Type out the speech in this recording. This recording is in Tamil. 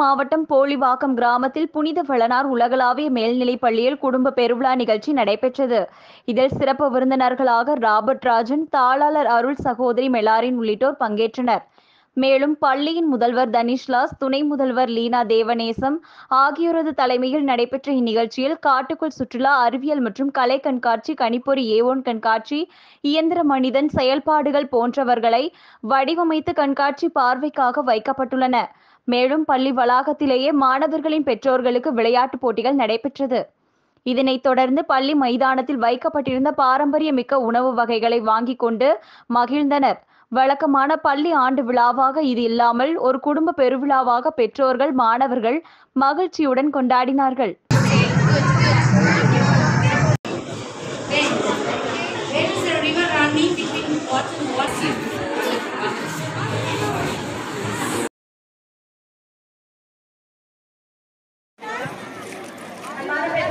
மாவட்டம் போலிவாக்கம் கிராமத்தில் புனித வளனார் உலகளாவிய மேல்நிலைப் பள்ளியில் குடும்ப பெருவிழா நிகழ்ச்சி நடைபெற்றது இதில் சிறப்பு விருந்தினர்களாக ராபர்ட் ராஜன் தாளாளர் அருள் சகோதரி மெலாரின் உள்ளிட்டோர் பங்கேற்றனர் மேலும் பள்ளியின் முதல்வர் தனிஷ்லாஸ் துணை முதல்வர் லீனா தேவநேசம் ஆகியோரது தலைமையில் நடைபெற்ற இந்நிகழ்ச்சியில் காட்டுக்குள் சுற்றுலா அறிவியல் மற்றும் கலை கண்காட்சி கணிப்பொறி ஏவோன் கண்காட்சி இயந்திர மனிதன் செயல்பாடுகள் போன்றவர்களை வடிவமைத்து கண்காட்சி பார்வைக்காக வைக்கப்பட்டுள்ளன மேலும் பள்ளி வளாகத்திலேயே மாணவர்களின் பெற்றோர்களுக்கு விளையாட்டுப் போட்டிகள் நடைபெற்றது இதனைத் தொடர்ந்து பள்ளி மைதானத்தில் வைக்கப்பட்டிருந்த பாரம்பரியமிக்க உணவு வகைகளை வாங்கிக் கொண்டு மகிழ்ந்தனர் வழக்கமான பள்ளி ஆண்டு விழாவாக இது இல்லாமல் ஒரு குடும்ப பெருவிழாவாக பெற்றோர்கள் மாணவர்கள் மகிழ்ச்சியுடன் கொண்டாடினார்கள் Where is the river running between what and what? हमारे